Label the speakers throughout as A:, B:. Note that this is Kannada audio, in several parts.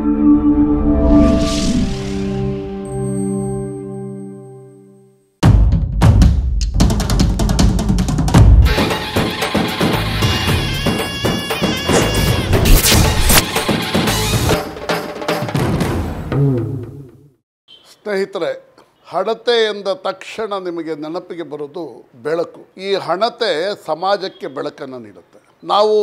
A: ಸ್ನೇಹಿತರೆ ಹಣತೆ ಎಂದ ತಕ್ಷಣ ನಿಮಗೆ ನೆನಪಿಗೆ ಬರೋದು ಬೆಳಕು ಈ ಹಣತೆ ಸಮಾಜಕ್ಕೆ ಬೆಳಕನ್ನು ನೀಡುತ್ತೆ ನಾವು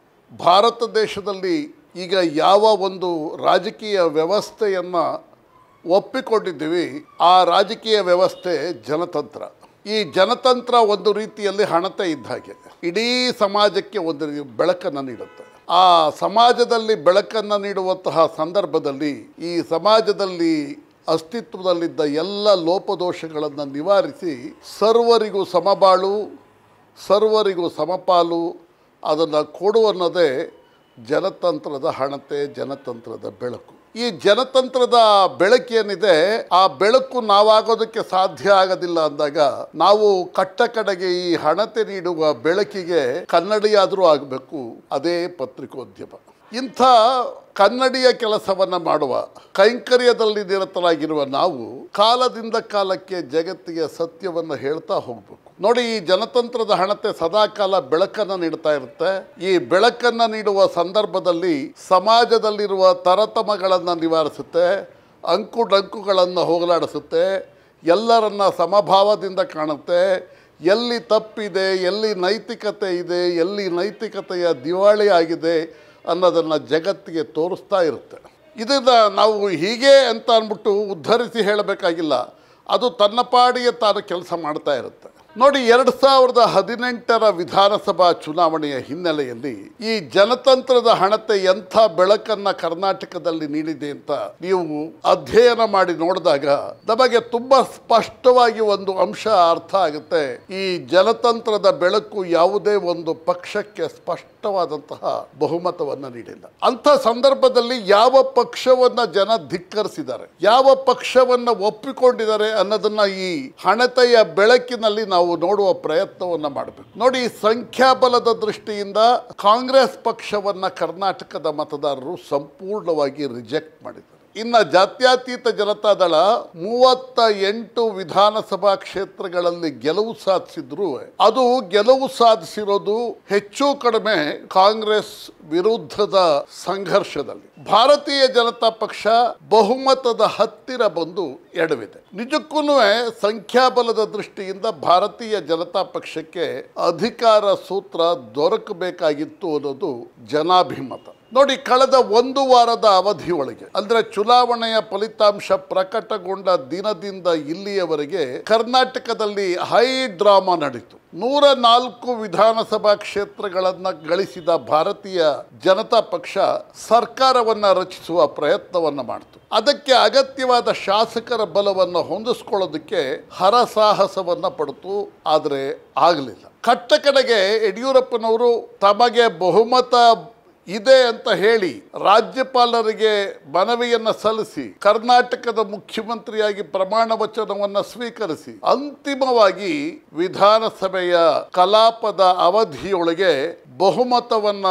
A: ಭಾರತ ದೇಶದಲ್ಲಿ ಈಗ ಯಾವ ಒಂದು ರಾಜಕೀಯ ವ್ಯವಸ್ಥೆಯನ್ನು ಒಪ್ಪಿಕೊಂಡಿದ್ದೀವಿ ಆ ರಾಜಕೀಯ ವ್ಯವಸ್ಥೆ ಜನತಂತ್ರ ಈ ಜನತಂತ್ರ ಒಂದು ರೀತಿಯಲ್ಲಿ ಹಣತೆ ಇದ್ದ ಹಾಗೆ ಇಡೀ ಸಮಾಜಕ್ಕೆ ಒಂದು ರೀ- ಬೆಳಕನ್ನು ನೀಡುತ್ತೆ ಆ ಸಮಾಜದಲ್ಲಿ ಬೆಳಕನ್ನು ನೀಡುವಂತಹ ಸಂದರ್ಭದಲ್ಲಿ ಈ ಸಮಾಜದಲ್ಲಿ ಅಸ್ತಿತ್ವದಲ್ಲಿದ್ದ ಎಲ್ಲ ಲೋಪದೋಷಗಳನ್ನು ನಿವಾರಿಸಿ ಸರ್ವರಿಗೂ ಸಮಬಾಳು ಸರ್ವರಿಗೂ ಸಮಪಾಲು ಅದನ್ನು ಕೊಡುವನ್ನೋದೇ ಜನತಂತ್ರದ ಹಣತೆ ಜನತಂತ್ರದ ಬೆಳಕು ಈ ಜನತಂತ್ರದ ಬೆಳಕೇನಿದೆ ಆ ಬೆಳಕು ನಾವಾಗೋದಕ್ಕೆ ಸಾಧ್ಯ ಆಗೋದಿಲ್ಲ ಅಂದಾಗ ನಾವು ಕಟ್ಟ ಕಡೆಗೆ ಈ ಹಣತೆ ನೀಡುವ ಬೆಳಕಿಗೆ ಕನ್ನಡಿಯಾದರೂ ಆಗಬೇಕು ಅದೇ ಪತ್ರಿಕೋದ್ಯಮ ಇಂಥ ಕನ್ನಡಿಯ ಕೆಲಸವನ್ನು ಮಾಡುವ ಕೈಂಕರ್ಯದಲ್ಲಿ ನಿರತರಾಗಿರುವ ನಾವು ಕಾಲದಿಂದ ಕಾಲಕ್ಕೆ ಜಗತ್ತಿಗೆ ಸತ್ಯವನ್ನು ಹೇಳ್ತಾ ಹೋಗಬೇಕು ನೋಡಿ ಈ ಜನತಂತ್ರದ ಹಣತೆ ಸದಾಕಾಲ ಬೆಳಕನ್ನು ನೀಡ್ತಾ ಇರುತ್ತೆ ಈ ಬೆಳಕನ್ನು ನೀಡುವ ಸಂದರ್ಭದಲ್ಲಿ ಸಮಾಜದಲ್ಲಿರುವ ತರತಮಗಳನ್ನು ನಿವಾರಿಸುತ್ತೆ ಅಂಕು ಡಂಕುಗಳನ್ನು ಹೋಗಲಾಡಿಸುತ್ತೆ ಎಲ್ಲರನ್ನ ಸಮಭಾವದಿಂದ ಕಾಣುತ್ತೆ ಎಲ್ಲಿ ತಪ್ಪಿದೆ ಎಲ್ಲಿ ನೈತಿಕತೆ ಇದೆ ಎಲ್ಲಿ ನೈತಿಕತೆಯ ದಿವಾಳಿ ಆಗಿದೆ ಅನ್ನೋದನ್ನು ಜಗತ್ತಿಗೆ ತೋರಿಸ್ತಾ ಇರುತ್ತೆ ಇದನ್ನು ನಾವು ಹೀಗೆ ಅಂತ ಅಂದ್ಬಿಟ್ಟು ಉದ್ಧರಿಸಿ ಹೇಳಬೇಕಾಗಿಲ್ಲ ಅದು ತನ್ನ ಪಾಡಿಗೆ ತಾನು ಕೆಲಸ ಮಾಡ್ತಾ ಇರುತ್ತೆ ನೋಡಿ ಎರಡು ಸಾವಿರದ ಹದಿನೆಂಟರ ವಿಧಾನಸಭಾ ಚುನಾವಣೆಯ ಹಿನ್ನೆಲೆಯಲ್ಲಿ ಈ ಜನತಂತ್ರದ ಹಣತೆ ಎಂಥ ಬೆಳಕನ್ನ ಕರ್ನಾಟಕದಲ್ಲಿ ನೀಡಿದೆ ಅಂತ ನೀವು ಅಧ್ಯಯನ ಮಾಡಿ ನೋಡಿದಾಗ ನಮಗೆ ತುಂಬಾ ಸ್ಪಷ್ಟವಾಗಿ ಒಂದು ಅಂಶ ಅರ್ಥ ಆಗುತ್ತೆ ಈ ಜನತಂತ್ರದ ಬೆಳಕು ಯಾವುದೇ ಒಂದು ಪಕ್ಷಕ್ಕೆ ಸ್ಪಷ್ಟವಾದಂತಹ ಬಹುಮತವನ್ನು ನೀಡಿಲ್ಲ ಅಂಥ ಸಂದರ್ಭದಲ್ಲಿ ಯಾವ ಪಕ್ಷವನ್ನ ಜನ ಧಿಕ್ಕರಿಸಿದ್ದಾರೆ ಯಾವ ಪಕ್ಷವನ್ನ ಒಪ್ಪಿಕೊಂಡಿದ್ದಾರೆ ಅನ್ನೋದನ್ನ ಈ ಹಣತೆಯ ಬೆಳಕಿನಲ್ಲಿ ನಾವು ನೋಡುವ ಪ್ರಯತ್ನವನ್ನ ಮಾಡಬೇಕು ನೋಡಿ ಸಂಖ್ಯಾಬಲದ ದೃಷ್ಟಿಯಿಂದ ಕಾಂಗ್ರೆಸ್ ಪಕ್ಷವನ್ನ ಕರ್ನಾಟಕದ ಮತದಾರರು ಸಂಪೂರ್ಣವಾಗಿ ರಿಜೆಕ್ಟ್ ಮಾಡಿದ್ದಾರೆ ಇನ್ನ ಜಾತ್ಯತೀತ ಜನತಾದಳ ಮೂವತ್ತ ಎಂಟು ವಿಧಾನಸಭಾ ಕ್ಷೇತ್ರಗಳಲ್ಲಿ ಗೆಲುವು ಸಾಧಿಸಿದ್ರು ಅದು ಗೆಲುವು ಸಾಧಿಸಿರೋದು ಹೆಚ್ಚು ಕಡಿಮೆ ಕಾಂಗ್ರೆಸ್ ವಿರುದ್ಧದ ಸಂಘರ್ಷದಲ್ಲಿ ಭಾರತೀಯ ಜನತಾ ಪಕ್ಷ ಬಹುಮತದ ಹತ್ತಿರ ಬಂದು ಎಡವಿದೆ ನಿಜಕ್ಕೂ ಸಂಖ್ಯಾಬಲದ ದೃಷ್ಟಿಯಿಂದ ಭಾರತೀಯ ಜನತಾ ಪಕ್ಷಕ್ಕೆ ಅಧಿಕಾರ ಸೂತ್ರ ದೊರಕಬೇಕಾಗಿತ್ತು ಅನ್ನೋದು ಜನಾಭಿಮತ ನೋಡಿ ಕಳೆದ ಒಂದು ವಾರದ ಅವಧಿಯೊಳಗೆ ಅಂದ್ರೆ ಚುನಾವಣೆಯ ಫಲಿತಾಂಶ ಪ್ರಕಟಗೊಂಡ ದಿನದಿಂದ ಇಲ್ಲಿಯವರೆಗೆ ಕರ್ನಾಟಕದಲ್ಲಿ ಹೈ ಡ್ರಾಮಾ ನಡೀತು ನೂರ ನಾಲ್ಕು ವಿಧಾನಸಭಾ ಕ್ಷೇತ್ರಗಳನ್ನು ಗಳಿಸಿದ ಭಾರತೀಯ ಜನತಾ ಪಕ್ಷ ಸರ್ಕಾರವನ್ನ ರಚಿಸುವ ಪ್ರಯತ್ನವನ್ನ ಮಾಡಿತು ಅದಕ್ಕೆ ಅಗತ್ಯವಾದ ಶಾಸಕರ ಬಲವನ್ನು ಹೊಂದಿಸ್ಕೊಳ್ಳೋದಕ್ಕೆ ಹರಸಾಹಸವನ್ನ ಪಡ್ತು ಆದರೆ ಆಗಲಿಲ್ಲ ಕಟ್ಟ ಕಡೆಗೆ ಯಡಿಯೂರಪ್ಪನವರು ತಮಗೆ ಬಹುಮತ ಇದೆ ಅಂತ ಹೇಳಿ ರಾಜ್ಯಪಾಲರಿಗೆ ಮನವಿಯನ್ನ ಸಲ್ಲಿಸಿ ಕರ್ನಾಟಕದ ಮುಖ್ಯಮಂತ್ರಿಯಾಗಿ ಪ್ರಮಾಣ ವಚನವನ್ನ ಸ್ವೀಕರಿಸಿ ಅಂತಿಮವಾಗಿ ವಿಧಾನಸಭೆಯ ಕಲಾಪದ ಅವಧಿಯೊಳಗೆ ಬಹುಮತವನ್ನ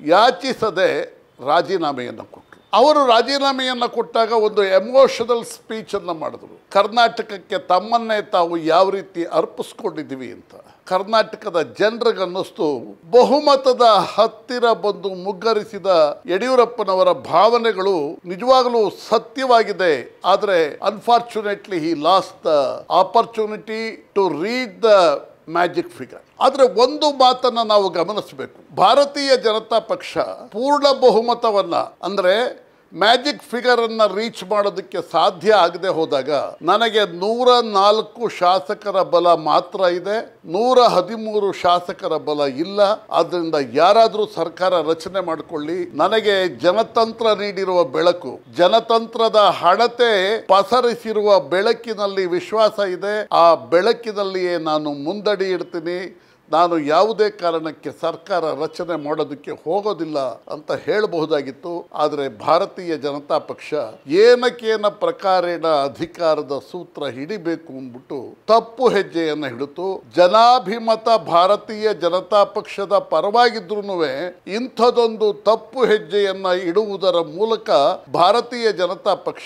A: ಯಾಚಿಸದೆ ರಾಜೀನಾಮೆಯನ್ನು ಕೊಟ್ಟರು ಅವರು ರಾಜೀನಾಮೆಯನ್ನು ಕೊಟ್ಟಾಗ ಒಂದು ಎಮೋಷನಲ್ ಸ್ಪೀಚನ್ನು ಮಾಡಿದ್ರು ಕರ್ನಾಟಕಕ್ಕೆ ತಮ್ಮನ್ನೇ ತಾವು ಯಾವ ರೀತಿ ಅರ್ಪಿಸ್ಕೊಂಡಿದ್ದೀವಿ ಅಂತ ಕರ್ನಾಟಕದ ಜನರಿಗನ್ನಿಸ್ತು ಬಹುಮತದ ಹತ್ತಿರ ಬಂದು ಮುಗ್ಗರಿಸಿದ ಯಡಿಯೂರಪ್ಪನವರ ಭಾವನೆಗಳು ನಿಜವಾಗಲೂ ಸತ್ಯವಾಗಿದೆ ಆದರೆ unfortunately he lost the opportunity to read the magic figure ಆದರೆ ಒಂದು ಮಾತನ್ನ ನಾವು ಗಮನಿಸಬೇಕು ಭಾರತೀಯ ಜನತಾ ಪಕ್ಷ ಪೂರ್ಣ ಬಹುಮತವನ್ನ ಅಂದ್ರೆ ಮ್ಯಾಜಿಕ್ ಫಿಗರ್ ಅನ್ನ ರೀಚ್ ಮಾಡೋದಕ್ಕೆ ಸಾಧ್ಯ ಆಗದೆ ಹೋದಾಗ ನನಗೆ ನೂರ ನಾಲ್ಕು ಶಾಸಕರ ಬಲ ಮಾತ್ರ ಇದೆ ನೂರ ಹದಿಮೂರು ಶಾಸಕರ ಬಲ ಇಲ್ಲ ಆದ್ರಿಂದ ಯಾರಾದರೂ ಸರ್ಕಾರ ರಚನೆ ಮಾಡಿಕೊಳ್ಳಿ ನನಗೆ ಜನತಂತ್ರ ನೀಡಿರುವ ಬೆಳಕು ಜನತಂತ್ರದ ಹಣತೆ ಪಸರಿಸಿರುವ ಬೆಳಕಿನಲ್ಲಿ ವಿಶ್ವಾಸ ಇದೆ ಆ ಬೆಳಕಿನಲ್ಲಿಯೇ ನಾನು ಮುಂದಡಿ ಇಡ್ತೀನಿ ನಾನು ಯಾವುದೇ ಕಾರಣಕ್ಕೆ ಸರ್ಕಾರ ರಚನೆ ಮಾಡೋದಕ್ಕೆ ಹೋಗೋದಿಲ್ಲ ಅಂತ ಹೇಳಬಹುದಾಗಿತ್ತು ಆದರೆ ಭಾರತೀಯ ಜನತಾ ಪಕ್ಷ ಏನಕೇನ ಪ್ರಕಾರೇಣ ಅಧಿಕಾರದ ಸೂತ್ರ ಹಿಡಿಬೇಕು ಅಂದ್ಬಿಟ್ಟು ತಪ್ಪು ಹೆಜ್ಜೆಯನ್ನು ಹಿಡಿತು ಜನಾಭಿಮತ ಭಾರತೀಯ ಜನತಾ ಪಕ್ಷದ ಪರವಾಗಿದ್ರೂ ಇಂಥದೊಂದು ತಪ್ಪು ಹೆಜ್ಜೆಯನ್ನ ಇಡುವುದರ ಮೂಲಕ ಭಾರತೀಯ ಜನತಾ ಪಕ್ಷ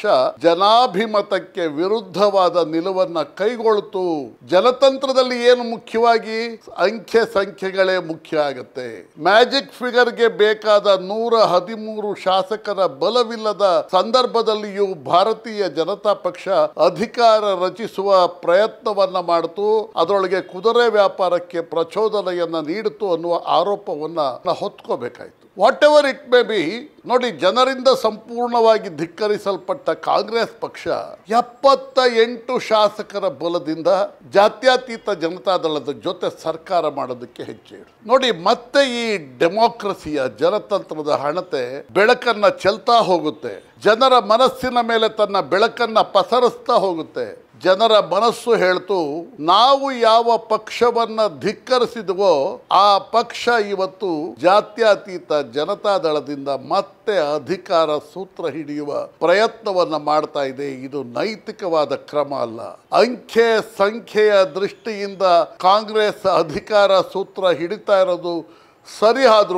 A: ಜನಾಭಿಮತಕ್ಕೆ ವಿರುದ್ಧವಾದ ನಿಲುವನ್ನ ಕೈಗೊಳ್ತು ಜನತಂತ್ರದಲ್ಲಿ ಏನು ಮುಖ್ಯವಾಗಿ ಅಂಖ್ಯೆ ಸಂಖ್ಯೆಗಳೇ ಮುಖ್ಯ ಆಗತ್ತೆ ಮ್ಯಾಜಿಕ್ ಫಿಗರ್ಗೆ ಬೇಕಾದ ನೂರ ಹದಿಮೂರು ಶಾಸಕರ ಬಲವಿಲ್ಲದ ಸಂದರ್ಭದಲ್ಲಿಯೂ ಭಾರತೀಯ ಜನತಾ ಪಕ್ಷ ಅಧಿಕಾರ ರಚಿಸುವ ಪ್ರಯತ್ನವನ್ನ ಮಾಡಿತು ಅದರೊಳಗೆ ಕುದುರೆ ವ್ಯಾಪಾರಕ್ಕೆ ಪ್ರಚೋದನೆಯನ್ನ ನೀಡಿತು ಅನ್ನುವ ಆರೋಪವನ್ನ ನಾವು ಹೊತ್ಕೋಬೇಕಾಯ್ತು whatever it may be ನೋಡಿ ಜನರಿಂದ ಸಂಪೂರ್ಣವಾಗಿ ಧಿಕ್ಕರಿಸಲ್ಪಟ್ಟ ಕಾಂಗ್ರೆಸ್ ಪಕ್ಷ ಎಪ್ಪತ್ತ ಎಂಟು ಶಾಸಕರ ಬಲದಿಂದ ಜಾತ್ಯತೀತ ಜನತಾದಳದ ಜೊತೆ ಸರ್ಕಾರ ಮಾಡೋದಕ್ಕೆ ಹೆಜ್ಜೆ ಇಡು ನೋಡಿ ಮತ್ತೆ ಈ ಡೆಮೋಕ್ರಸಿಯ ಜನತಂತ್ರದ ಹಣತೆ ಬೆಳಕನ್ನ ಚೆಲ್ತಾ ಹೋಗುತ್ತೆ ಜನರ ಮನಸ್ಸಿನ ಮೇಲೆ ತನ್ನ ಬೆಳಕನ್ನ ಪಸರಿಸ್ತಾ ಹೋಗುತ್ತೆ ಜನರ ಮನಸ್ಸು ಹೇಳ್ತು ನಾವು ಯಾವ ಪಕ್ಷವನ್ನ ಧಿಕ್ಕರಿಸಿದವೋ ಆ ಪಕ್ಷ ಇವತ್ತು ಜಾತ್ಯತೀತ ಜನತಾದಳದಿಂದ ಮತ್ತೆ ಅಧಿಕಾರ ಸೂತ್ರ ಹಿಡಿಯುವ ಪ್ರಯತ್ನವನ್ನ ಮಾಡ್ತಾ ಇದೆ ಇದು ನೈತಿಕವಾದ ಕ್ರಮ ಅಲ್ಲ ಅಂಖ್ಯೆ ಸಂಖ್ಯೆಯ ದೃಷ್ಟಿಯಿಂದ ಕಾಂಗ್ರೆಸ್ ಅಧಿಕಾರ ಸೂತ್ರ ಹಿಡಿತಾ ಇರೋದು ಸರಿ ಆದ್ರೂ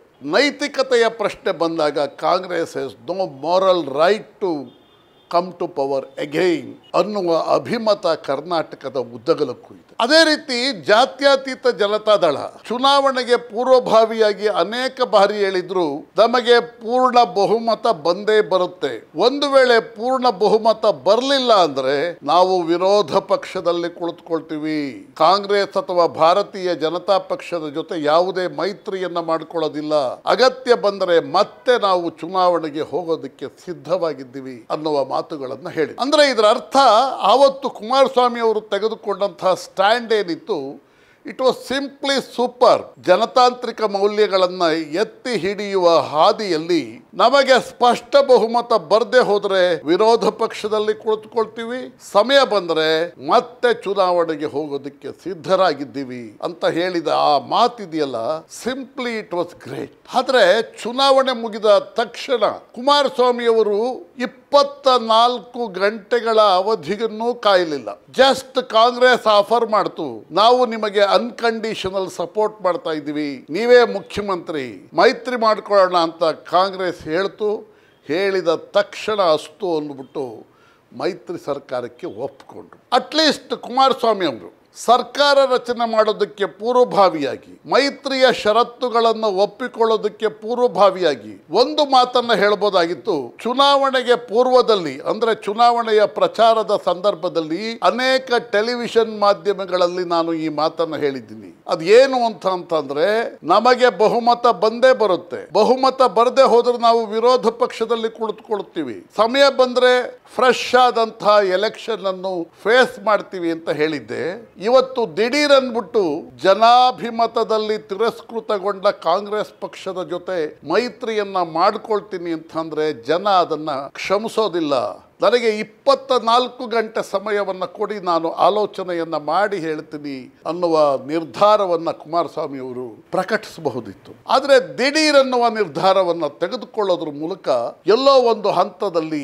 A: ನೈತಿಕತೆಯ ಪ್ರಶ್ನೆ ಬಂದಾಗ Congress has no moral right to come to power again ಅನ್ನುವ ಅಭಿಮತ ಕರ್ನಾಟಕದ ಉದ್ದಗಲಕ್ಕೂ ಇದೆ ಅದೇ ರೀತಿ ಜಾತ್ಯತೀತ ಜನತಾದಳ ಚುನಾವಣೆಗೆ ಪೂರ್ವಭಾವಿಯಾಗಿ ಅನೇಕ ಬಾರಿ ಹೇಳಿದ್ರು ನಮಗೆ ಪೂರ್ಣ ಬಹುಮತ ಬಂದೇ ಬರುತ್ತೆ ಒಂದು ವೇಳೆ ಪೂರ್ಣ ಬಹುಮತ ಬರಲಿಲ್ಲ ಅಂದ್ರೆ ನಾವು ವಿರೋಧ ಪಕ್ಷದಲ್ಲಿ ಕುಳಿತುಕೊಳ್ತೀವಿ ಕಾಂಗ್ರೆಸ್ ಅಥವಾ ಭಾರತೀಯ ಜನತಾ ಪಕ್ಷದ ಜೊತೆ ಯಾವುದೇ ಮೈತ್ರಿಯನ್ನ ಮಾಡ್ಕೊಳ್ಳೋದಿಲ್ಲ ಅಗತ್ಯ ಬಂದರೆ ಮತ್ತೆ ನಾವು ಚುನಾವಣೆಗೆ ಹೋಗೋದಕ್ಕೆ ಸಿದ್ಧವಾಗಿದ್ದೀವಿ ಅನ್ನುವ ಮಾತುಗಳನ್ನ ಹೇಳಿ ಅಂದ್ರೆ ಇದರ ಅರ್ಥ ಆವತ್ತು ಕುಮಾರಸ್ವಾಮಿ ಅವರು ತೆಗೆದುಕೊಂಡಂತಹ ಸ್ಟ್ಯಾಂಡ್ ಏನಿತ್ತು ಇಟ್ ವಾಸ್ ಸಿಂಪ್ಲಿ ಸೂಪರ್ ಜನತಾಂತ್ರಿಕ ಮೌಲ್ಯಗಳನ್ನು ಎತ್ತಿ ಹಿಡಿಯುವ ಹಾದಿಯಲ್ಲಿ ನಮಗೆ ಸ್ಪಷ್ಟ ಬಹುಮತ ಬರದೆ ಹೋದರೆ ವಿರೋಧ ಪಕ್ಷದಲ್ಲಿ ಕುಳಿತುಕೊಳ್ತೀವಿ ಸಮಯ ಬಂದರೆ ಮತ್ತೆ ಚುನಾವಣೆಗೆ ಹೋಗೋದಕ್ಕೆ ಸಿದ್ಧರಾಗಿದ್ದೀವಿ ಅಂತ ಹೇಳಿದ ಆ ಮಾತಿದೆಯಲ್ಲ ಸಿಂಪ್ಲಿ ಇಟ್ ವಾಸ್ ಗ್ರೇಟ್ ಆದ್ರೆ ಚುನಾವಣೆ ಮುಗಿದ ತಕ್ಷಣ ಕುಮಾರಸ್ವಾಮಿ ಅವರು ಇಪ್ಪತ್ತ ನಾಲ್ಕು ಗಂಟೆಗಳ ಅವಧಿಗನ್ನೂ ಕಾಯಲಿಲ್ಲ ಜಸ್ಟ್ ಕಾಂಗ್ರೆಸ್ ಆಫರ್ ಮಾಡ್ತು ನಾವು ನಿಮಗೆ ಅನ್ಕಂಡೀಷನಲ್ ಸಪೋರ್ಟ್ ಮಾಡ್ತಾ ಇದ್ದೀವಿ ನೀವೇ ಮುಖ್ಯಮಂತ್ರಿ ಮೈತ್ರಿ ಮಾಡ್ಕೊಳ್ಳೋಣ ಅಂತ ಕಾಂಗ್ರೆಸ್ ಹೇಳ್ತು ಹೇಳಿದ ತಕ್ಷಣ ಅಸ್ತು ಅಂದ್ಬಿಟ್ಟು ಮೈತ್ರಿ ಸರ್ಕಾರಕ್ಕೆ ಒಪ್ಪಿಕೊಂಡ್ರು ಅಟ್ಲೀಸ್ಟ್ ಕುಮಾರಸ್ವಾಮಿ ಅವರು ಸರ್ಕಾರ ರಚನೆ ಮಾಡೋದಕ್ಕೆ ಪೂರ್ವಭಾವಿಯಾಗಿ ಮೈತ್ರಿಯ ಷರತ್ತುಗಳನ್ನು ಒಪ್ಪಿಕೊಳ್ಳೋದಕ್ಕೆ ಪೂರ್ವಭಾವಿಯಾಗಿ ಒಂದು ಮಾತನ್ನ ಹೇಳ್ಬೋದಾಗಿತ್ತು ಚುನಾವಣೆಗೆ ಪೂರ್ವದಲ್ಲಿ ಅಂದ್ರೆ ಚುನಾವಣೆಯ ಪ್ರಚಾರದ ಸಂದರ್ಭದಲ್ಲಿ ಅನೇಕ ಟೆಲಿವಿಷನ್ ಮಾಧ್ಯಮಗಳಲ್ಲಿ ನಾನು ಈ ಮಾತನ್ನ ಹೇಳಿದ್ದೀನಿ ಅದು ಏನು ಅಂತ ಅಂತಂದ್ರೆ ನಮಗೆ ಬಹುಮತ ಬಂದೇ ಬರುತ್ತೆ ಬಹುಮತ ಬರದೆ ಹೋದ್ರೆ ನಾವು ವಿರೋಧ ಪಕ್ಷದಲ್ಲಿ ಕುಳಿತುಕೊಳ್ತೀವಿ ಸಮಯ ಬಂದ್ರೆ ಫ್ರೆಶ್ ಆದಂತಹ ಎಲೆಕ್ಷನ್ ಅನ್ನು ಫೇಸ್ ಮಾಡ್ತೀವಿ ಅಂತ ಹೇಳಿದ್ದೆ ಇವತ್ತು ದಿಢೀರ್ ಅಂದ್ಬಿಟ್ಟು ಜನಾಭಿಮತದಲ್ಲಿ ತಿರಸ್ಕೃತಗೊಂಡ ಕಾಂಗ್ರೆಸ್ ಪಕ್ಷದ ಜೊತೆ ಮೈತ್ರಿಯನ್ನ ಮಾಡ್ಕೊಳ್ತೀನಿ ಅಂತಂದ್ರೆ ಜನ ಅದನ್ನ ಕ್ಷಮಿಸೋದಿಲ್ಲ ನನಗೆ ಇಪ್ಪತ್ತ ನಾಲ್ಕು ಗಂಟೆ ಸಮಯವನ್ನು ಕೊಡಿ ನಾನು ಆಲೋಚನೆಯನ್ನ ಮಾಡಿ ಹೇಳ್ತೀನಿ ಅನ್ನುವ ನಿರ್ಧಾರವನ್ನ ಕುಮಾರಸ್ವಾಮಿ ಅವರು ಪ್ರಕಟಿಸಬಹುದಿತ್ತು ಆದರೆ ದಿಢೀರ್ ಅನ್ನುವ ನಿರ್ಧಾರವನ್ನ ತೆಗೆದುಕೊಳ್ಳೋದ್ರ ಮೂಲಕ ಎಲ್ಲೋ ಒಂದು ಹಂತದಲ್ಲಿ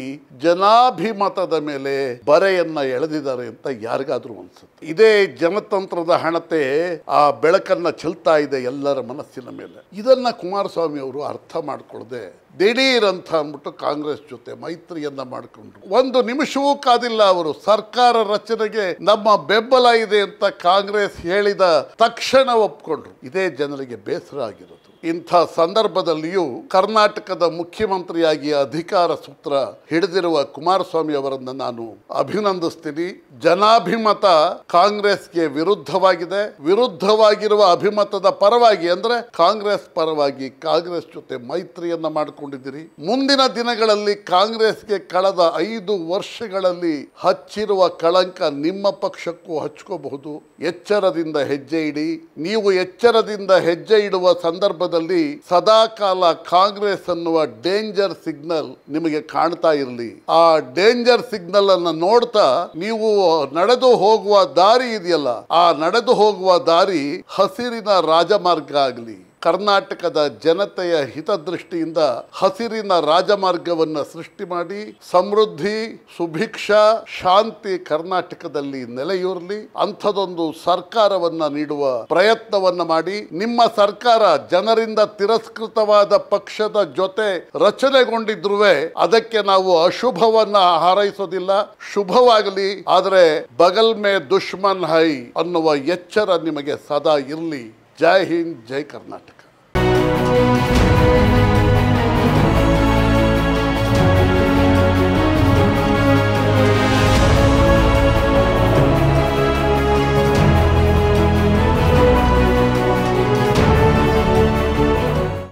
A: ಜನಾಭಿಮತದ ಮೇಲೆ ಬರೆಯನ್ನ ಎಳೆದಿದ್ದಾರೆ ಅಂತ ಯಾರಿಗಾದ್ರೂ ಅನ್ಸುತ್ತೆ ಇದೇ ಜನತಂತ್ರದ ಹಣತೆ ಆ ಬೆಳಕನ್ನ ಚೆಲ್ತಾ ಇದೆ ಎಲ್ಲರ ಮನಸ್ಸಿನ ಮೇಲೆ ಇದನ್ನ ಕುಮಾರಸ್ವಾಮಿ ಅವರು ಅರ್ಥ ಮಾಡ್ಕೊಳ್ಳದೆ ದಿಢೀರ್ ಅಂತ ಅಂದ್ಬಿಟ್ಟು ಕಾಂಗ್ರೆಸ್ ಜೊತೆ ಮೈತ್ರಿಯನ್ನ ಮಾಡಿಕೊಂಡ್ರು ಒಂದು ನಿಮಿಷವೂ ಕಾದಿಲ್ಲ ಅವರು ಸರ್ಕಾರ ರಚನೆಗೆ ನಮ್ಮ ಬೆಂಬಲ ಇದೆ ಅಂತ ಕಾಂಗ್ರೆಸ್ ಹೇಳಿದ ತಕ್ಷಣ ಒಪ್ಕೊಂಡ್ರು ಇದೇ ಜನರಿಗೆ ಬೇಸರ ಆಗಿರೋದು ಇಂಥ ಸಂದರ್ಭದಲ್ಲಿಯೂ ಕರ್ನಾಟಕದ ಮುಖ್ಯಮಂತ್ರಿಯಾಗಿ ಅಧಿಕಾರ ಸೂತ್ರ ಹಿಡಿದಿರುವ ಕುಮಾರಸ್ವಾಮಿ ಅವರನ್ನು ನಾನು ಅಭಿನಂದಿಸ್ತೀನಿ ಜನಾಭಿಮತ ಕಾಂಗ್ರೆಸ್ಗೆ ವಿರುದ್ಧವಾಗಿದೆ ವಿರುದ್ಧವಾಗಿರುವ ಅಭಿಮತದ ಪರವಾಗಿ ಅಂದ್ರೆ ಕಾಂಗ್ರೆಸ್ ಪರವಾಗಿ ಕಾಂಗ್ರೆಸ್ ಜೊತೆ ಮೈತ್ರಿಯನ್ನ ಮಾಡಿಕೊಂಡಿದ್ದೀರಿ ಮುಂದಿನ ದಿನಗಳಲ್ಲಿ ಕಾಂಗ್ರೆಸ್ಗೆ ಕಳೆದ ಐದು ವರ್ಷಗಳಲ್ಲಿ ಹಚ್ಚಿರುವ ಕಳಂಕ ನಿಮ್ಮ ಪಕ್ಷಕ್ಕೂ ಹಚ್ಕೋಬಹುದು ಎಚ್ಚರದಿಂದ ಹೆಜ್ಜೆ ಇಡಿ ನೀವು ಎಚ್ಚರದಿಂದ ಹೆಜ್ಜೆ ಇಡುವ ಸಂದರ್ಭ ಸಂದರ್ಭದಲ್ಲಿ ಸದಾಕಾಲ ಕಾಂಗ್ರೆಸ್ ಅನ್ನುವ ಡೇಂಜರ್ ಸಿಗ್ನಲ್ ನಿಮಗೆ ಕಾಣ್ತಾ ಇರಲಿ ಆ ಡೇಂಜರ್ ಸಿಗ್ನಲ್ ಅನ್ನ ನೋಡ್ತಾ ನೀವು ನಡೆದು ಹೋಗುವ ದಾರಿ ಇದೆಯಲ್ಲ ಆ ನಡೆದು ಹೋಗುವ ದಾರಿ ಹಸಿರಿನ ರಾಜಮಾರ್ಗ ಆಗಲಿ ಕರ್ನಾಟಕದ ಜನತೆಯ ಹಿತದೃಷ್ಟಿಯಿಂದ ಹಸಿರಿನ ರಾಜಮಾರ್ಗವನ್ನು ಸೃಷ್ಟಿ ಮಾಡಿ ಸಮೃದ್ಧಿ ಸುಭಿಕ್ಷ ಶಾಂತಿ ಕರ್ನಾಟಕದಲ್ಲಿ ನೆಲೆಯೂರಲಿ ಅಂಥದೊಂದು ಸರ್ಕಾರವನ್ನ ನೀಡುವ ಪ್ರಯತ್ನವನ್ನ ಮಾಡಿ ನಿಮ್ಮ ಸರ್ಕಾರ ಜನರಿಂದ ತಿರಸ್ಕೃತವಾದ ಪಕ್ಷದ ಜೊತೆ ರಚನೆಗೊಂಡಿದ್ರು ಅದಕ್ಕೆ ನಾವು ಅಶುಭವನ್ನ ಹಾರೈಸೋದಿಲ್ಲ ಶುಭವಾಗಲಿ ಆದರೆ ಬಗಲ್ ಮೇ ದುಶ್ಮನ್ ಹೈ ಅನ್ನುವ ಎಚ್ಚರ ನಿಮಗೆ ಸದಾ ಇರಲಿ ಜೈ ಹಿಂದ್ ಜೈ ಕರ್ನಾಟಕ